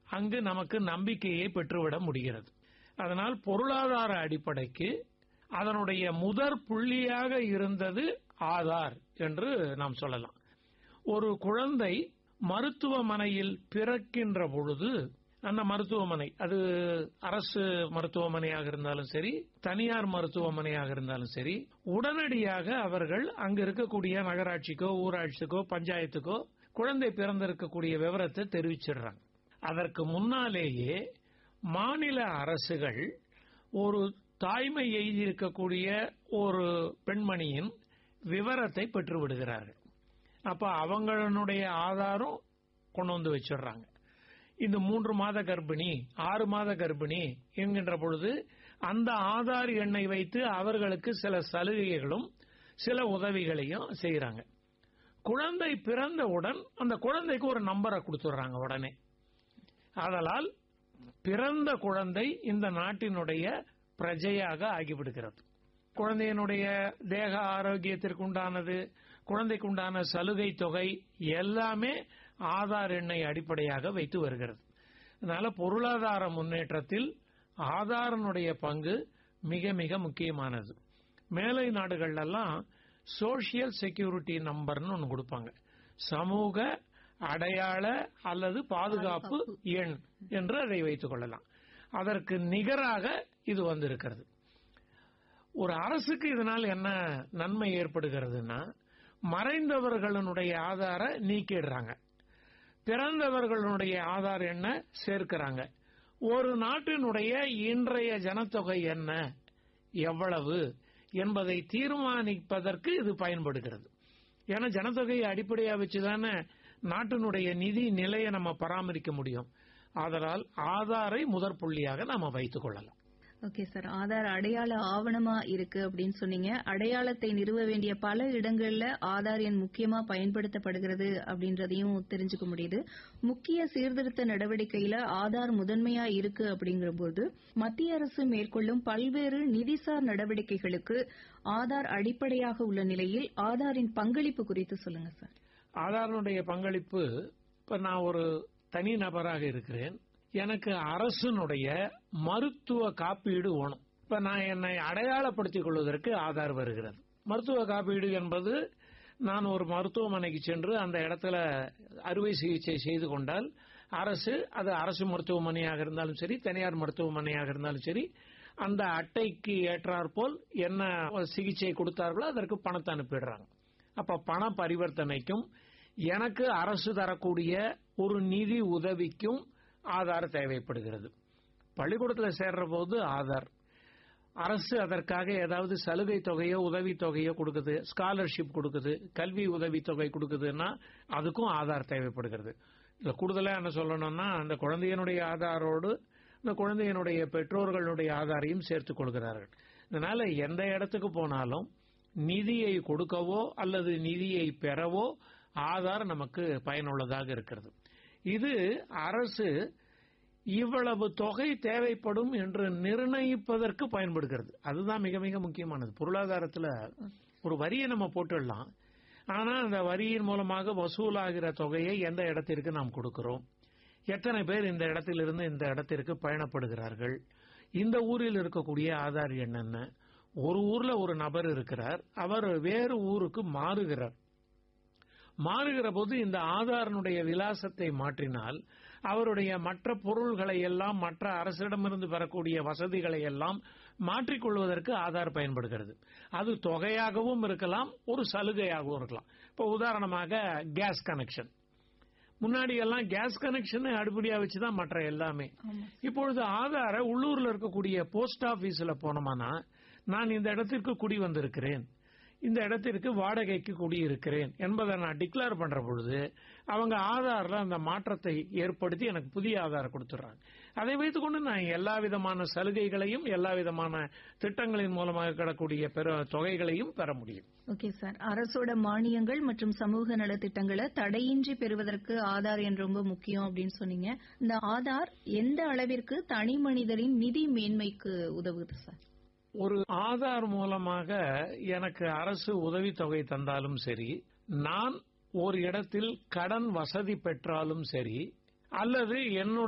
அங்கு நமக்கு நம்பிக்கையை பெற்றுவிட முடிகிறது அதனால் பொருளாதார அடிப்படைக்கு அதனுடைய முதற் புள்ளியாக இருந்தது ஆதார் என்று நாம் சொல்லலாம் ஒரு குழந்தை மருத்துவமனையில் பிறக்கின்ற பொழுது அந்த மருத்துவமனை அது அரசு மருத்துவமனையாக இருந்தாலும் சரி தனியார் மருத்துவமனையாக இருந்தாலும் சரி உடனடியாக அவர்கள் அங்கு இருக்கக்கூடிய நகராட்சிக்கோ ஊராட்சிக்கோ பஞ்சாயத்துக்கோ குழந்தை பிறந்திருக்கக்கூடிய விவரத்தை தெரிவிச்சிடுறாங்க அதற்கு முன்னாலேயே மாநில அரசுகள் ஒரு தாய்மை எய்தியிருக்கக்கூடிய ஒரு பெண்மணியின் விவரத்தை பெற்று விடுகிறார்கள் அப்ப அவங்களுடைய ஆதாரம் கொண்டு வந்து வச்சிடுறாங்க இந்த மூன்று மாத கர்ப்பிணி ஆறு மாத கர்ப்பிணி என்கின்ற பொழுது அந்த ஆதார் எண்ணை வைத்து அவர்களுக்கு சில சலுகைகளும் சில உதவிகளையும் செய்யறாங்க குழந்தை பிறந்தவுடன் அந்த குழந்தைக்கு ஒரு நம்பரை கொடுத்துடுறாங்க உடனே ஆதலால் பிறந்த குழந்தை இந்த நாட்டினுடைய பிரஜையாக ஆகிவிடுகிறது குழந்தையினுடைய தேக ஆரோக்கியத்திற்கு உண்டானது குழந்தைக்கு உண்டான சலுகை தொகை எல்லாமே ஆதார் எண்ணை அடிப்படையாக வைத்து வருகிறது அதனால பொருளாதார முன்னேற்றத்தில் ஆதாரனுடைய பங்கு மிக மிக முக்கியமானது மேலை நாடுகள்லாம் சோசியல் செக்யூரிட்டி நம்பர்னு ஒன்று கொடுப்பாங்க சமூக அடையாள அல்லது பாதுகாப்பு எண் என்று அதை வைத்துக் கொள்ளலாம் அதற்கு நிகராக இது வந்திருக்கிறது ஒரு அரசுக்கு இதனால் என்ன நன்மை ஏற்படுகிறதுனா மறைந்தவர்களுடைய ஆதார நீக்கிடுறாங்க பிறந்தவர்களுடைய ஆதார் என்ன சேர்க்கிறாங்க ஒரு நாட்டினுடைய இன்றைய ஜனத்தொகை என்ன எவ்வளவு என்பதை தீர்மானிப்பதற்கு இது பயன்படுகிறது ஏன்னா ஜனத்தொகையை அடிப்படையா வச்சுதானே நாட்டினுடைய நிதி நிலையை நம்ம பராமரிக்க முடியும் ஆதலால் ஆதாரை முதற் புள்ளியாக நாம வைத்துக் கொள்ளலாம் ஓகே சார் ஆதார் அடையாள ஆவணமா இருக்கு அப்படின்னு சொன்னீங்க அடையாளத்தை நிறுவ வேண்டிய பல இடங்கள்ல ஆதார் எண் முக்கியமா பயன்படுத்தப்படுகிறது அப்படின்றதையும் தெரிஞ்சுக்க முடியுது முக்கிய சீர்திருத்த நடவடிக்கையில ஆதார் முதன்மையா இருக்கு அப்படிங்கிற போது மத்திய அரசு மேற்கொள்ளும் பல்வேறு நிதிசார் நடவடிக்கைகளுக்கு ஆதார் அடிப்படையாக உள்ள நிலையில் ஆதாரின் பங்களிப்பு குறித்து சொல்லுங்க சார் ஆதாரனுடைய பங்களிப்பு இப்ப நான் ஒரு தனி நபராக இருக்கிறேன் எனக்கு அரசனுடைய மருத்துவ காப்பீடு வேணும் இப்ப நான் என்னை அடையாளப்படுத்திக் கொள்வதற்கு ஆதார் வருகிறது மருத்துவ காப்பீடு என்பது நான் ஒரு மருத்துவமனைக்கு சென்று அந்த இடத்துல அறுவை சிகிச்சை செய்து கொண்டால் அரசு அது அரசு மருத்துவமனையாக இருந்தாலும் சரி தனியார் மருத்துவமனையாக இருந்தாலும் சரி அந்த அட்டைக்கு ஏற்றாற்போல் என்ன சிகிச்சை கொடுத்தார்களோ அதற்கு பணத்தை அனுப்பிடுறாங்க அப்ப பண பரிவர்த்தனைக்கும் எனக்கு அரசு தரக்கூடிய ஒரு நிதி உதவிக்கும் ஆதார் தேவைப்படுகிறது பள்ளிக்கூடத்தில் சேர்ற போது ஆதார் அரசு அதற்காக ஏதாவது சலுகை தொகையோ உதவி தொகையோ கொடுக்குது ஸ்காலர்ஷிப் கொடுக்குது கல்வி உதவி தொகை கொடுக்குதுன்னா அதுக்கும் ஆதார் தேவைப்படுகிறது இதுல கூடுதலா என்ன சொல்லணும்னா அந்த குழந்தையினுடைய ஆதாரோடு இந்த குழந்தையினுடைய பெற்றோர்களுடைய ஆதாரையும் சேர்த்துக் கொள்கிறார்கள் இதனால எந்த இடத்துக்கு போனாலும் நிதியை கொடுக்கவோ அல்லது நிதியை பெறவோ ஆதார் நமக்கு பயனுள்ளதாக இருக்கிறது இது அரசு இவ்வளவு தொகை தேவைப்படும் என்று நிர்ணயிப்பதற்கு பயன்படுகிறது அதுதான் மிக மிக முக்கியமானது பொருளாதாரத்துல ஒரு வரியை நம்ம போட்டுடலாம் ஆனா அந்த வரியின் மூலமாக வசூலாகிற தொகையை எந்த இடத்திற்கு நாம் கொடுக்கிறோம் எத்தனை பேர் இந்த இடத்திலிருந்து இந்த இடத்திற்கு பயணப்படுகிறார்கள் இந்த ஊரில் இருக்கக்கூடிய ஆதார் எண் என்ன ஒரு ஊர்ல ஒரு நபர் இருக்கிறார் அவர் வேறு ஊருக்கு மாறுகிறார் மாறுகிற போது இந்த ஆதாரனுடைய விலாசத்தை மாற்றினால் அவருடைய மற்ற பொருள்களை எல்லாம் மற்ற அரசிடமிருந்து பெறக்கூடிய வசதிகளை எல்லாம் மாற்றிக்கொள்வதற்கு ஆதார் பயன்படுகிறது அது தொகையாகவும் இருக்கலாம் ஒரு சலுகையாகவும் இருக்கலாம் இப்போ உதாரணமாக கேஸ் கனெக்ஷன் முன்னாடி எல்லாம் கேஸ் கனெக்ஷன் அடிப்படையா வச்சுதான் மற்ற எல்லாமே இப்பொழுது ஆதார உள்ளூர்ல இருக்கக்கூடிய போஸ்ட் ஆபீஸ்ல போனோம்னா நான் இந்த இடத்திற்கு குடி வந்திருக்கிறேன் இந்த இடத்திற்கு வாடகைக்கு குடியிருக்கிறேன் என்பதை நான் டிக்ளேர் பண்ற பொழுது அவங்க ஆதார்ல அந்த மாற்றத்தை ஏற்படுத்தி எனக்கு புதிய ஆதார் கொடுத்துறாங்க அதை வைத்துக்கொண்டு நான் எல்லா விதமான சலுகைகளையும் எல்லா விதமான திட்டங்களின் மூலமாக கிடக்கூடிய பெற தொகைகளையும் பெற முடியும் ஓகே சார் அரசோட மானியங்கள் மற்றும் சமூக நலத்திட்டங்களை தடையின்றி பெறுவதற்கு ஆதார் என் ரொம்ப முக்கியம் அப்படின்னு சொன்னீங்க இந்த ஆதார் எந்த அளவிற்கு தனி மனிதரின் நிதி மேன்மைக்கு உதவுது சார் ஒரு ஆதார் மூலமாக எனக்கு அரசு உதவித்தொகை தந்தாலும் சரி நான் ஒரு இடத்தில் கடன் வசதி பெற்றாலும் சரி அல்லது என்னுடைய